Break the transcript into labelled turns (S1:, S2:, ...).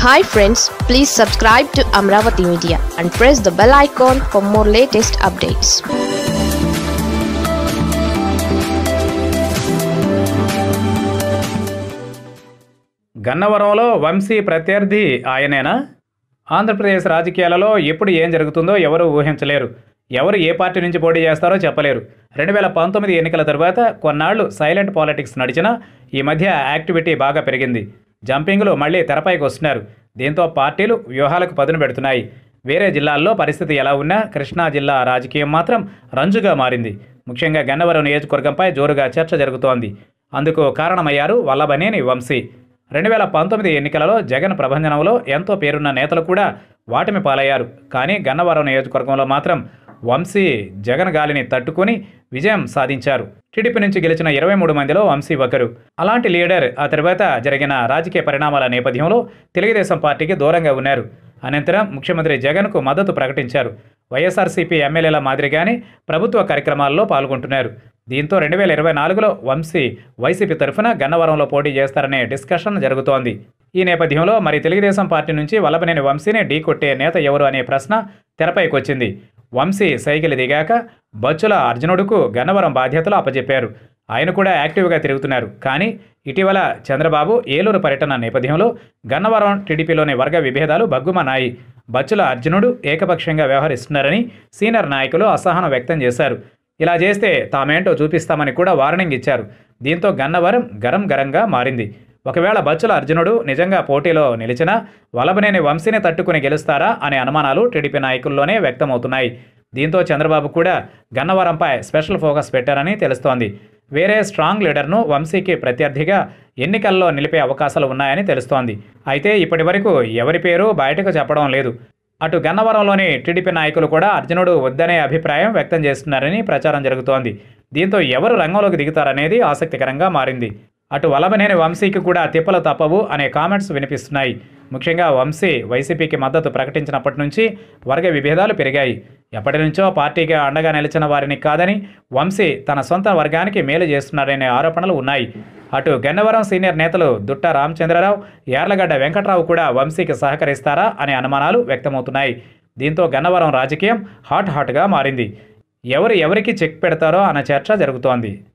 S1: hi friends please subscribe to Amaravati media and press the bell icon for more latest updates
S2: గన్నవరంలో వంశీ ప్రత్యర్థి ఆయనేనా ఆంధ్రప్రదేశ్ రాజకీయాలలో ఎప్పుడు ఏం జరుగుతుందో ఎవరు ఊహించలేరు ఎవరు ఏ పార్టీ నుంచి పోటీ చేస్తారో చెప్పలేరు రెండు వేల పంతొమ్మిది ఎన్నికల తరువాత కొన్నాళ్లు సైలెంట్ పాలిటిక్స్ నడిచినా ఈ మధ్య యాక్టివిటీ బాగా పెరిగింది జంపింగ్లు మళ్ళీ తెరపైకి వస్తున్నారు దీంతో పార్టీలు వ్యూహాలకు పదును పెడుతున్నాయి వేరే జిల్లాల్లో పరిస్థితి ఎలా ఉన్నా కృష్ణా జిల్లా రాజకీయం మాత్రం రంజుగా మారింది ముఖ్యంగా గన్నవరం నియోజకవర్గంపై జోరుగా చర్చ జరుగుతోంది అందుకు కారణమయ్యారు వల్లభనేని వంశీ రెండు వేల పంతొమ్మిది ఎన్నికలలో జగన్ ప్రభంజనంలో ఎంతో పేరున్న నేతలు కూడా వాటిమి పాలయ్యారు కానీ గన్నవరం నియోజకవర్గంలో మాత్రం వంశీ జగన్ గాలిని తట్టుకుని విజయం సాధించారు టీడీపీ నుంచి గెలిచిన ఇరవై మూడు మందిలో వంశీ ఒకరు అలాంటి లీడర్ ఆ తర్వాత జరిగిన రాజకీయ పరిణామాల నేపథ్యంలో తెలుగుదేశం పార్టీకి దూరంగా ఉన్నారు అనంతరం ముఖ్యమంత్రి జగన్కు మద్దతు ప్రకటించారు వైఎస్ఆర్సీపీ ఎమ్మెల్యేల మాదిరిగానే ప్రభుత్వ కార్యక్రమాల్లో పాల్గొంటున్నారు దీంతో రెండు వేల ఇరవై నాలుగులో వంశీ వైసీపీ తరఫున గన్నవరంలో పోటీ చేస్తారనే డిస్కషన్ జరుగుతోంది ఈ నేపథ్యంలో మరి తెలుగుదేశం పార్టీ నుంచి వల్లభనేని వంశీని ఢీకొట్టే నేత ఎవరు అనే ప్రశ్న తెరపైకి వచ్చింది వంశీ సైకిల్ దిగాక బచ్చుల అర్జునుడుకు గన్నవరం బాధ్యతలు అప్పచెప్పారు ఆయన కూడా యాక్టివ్గా తిరుగుతున్నారు కానీ ఇటీవల చంద్రబాబు ఏలూరు పర్యటన నేపథ్యంలో గన్నవరం టీడీపీలోని వర్గ విభేదాలు బగ్గుమన్నాయి బచ్చుల అర్జునుడు ఏకపక్షంగా వ్యవహరిస్తున్నారని సీనియర్ నాయకులు అసహనం వ్యక్తం చేశారు ఇలా చేస్తే తామేంటో చూపిస్తామని కూడా వార్నింగ్ ఇచ్చారు దీంతో గన్నవరం గరం గరంగా మారింది ఒకవేళ బచ్చుల అర్జునుడు నిజంగా పోటీలో నిలిచినా వలభనేని వంశీని తట్టుకుని గెలుస్తారా అనే అనుమానాలు టీడీపీ నాయకుల్లోనే వ్యక్తమవుతున్నాయి దీంతో చంద్రబాబు కూడా గన్నవరంపై స్పెషల్ ఫోకస్ పెట్టారని తెలుస్తోంది వేరే స్ట్రాంగ్ లీడర్ను వంశీకి ప్రత్యర్థిగా ఎన్నికల్లో నిలిపే అవకాశాలు ఉన్నాయని తెలుస్తోంది అయితే ఇప్పటి వరకు ఎవరి పేరు బయటకు చెప్పడం లేదు అటు గన్నవరంలోని టీడీపీ నాయకులు కూడా అర్జునుడు వద్దనే అభిప్రాయం వ్యక్తం చేస్తున్నారని ప్రచారం జరుగుతోంది దీంతో ఎవరు రంగంలోకి దిగుతారనేది ఆసక్తికరంగా మారింది అటు వలభనేని వంశీకి కూడా తిప్పలు తప్పవు అనే కామెంట్స్ వినిపిస్తున్నాయి ముఖ్యంగా వంశీ వైసీపీకి మద్దతు ప్రకటించినప్పటి నుంచి వర్గ విభేదాలు పెరిగాయి ఎప్పటి నుంచో పార్టీకి అండగా నిలిచిన వారిని కాదని వంశీ తన సొంత వర్గానికి మేలు చేస్తున్నారనే ఆరోపణలు ఉన్నాయి అటు గన్నవరం సీనియర్ నేతలు దుట్ట రామచంద్రరావు యార్లగడ్డ వెంకట్రావు కూడా వంశీకి సహకరిస్తారా అనే అనుమానాలు వ్యక్తమవుతున్నాయి దీంతో గన్నవరం రాజకీయం హాట్ హాట్గా మారింది ఎవరు ఎవరికి చెక్ పెడతారో అన్న చర్చ జరుగుతోంది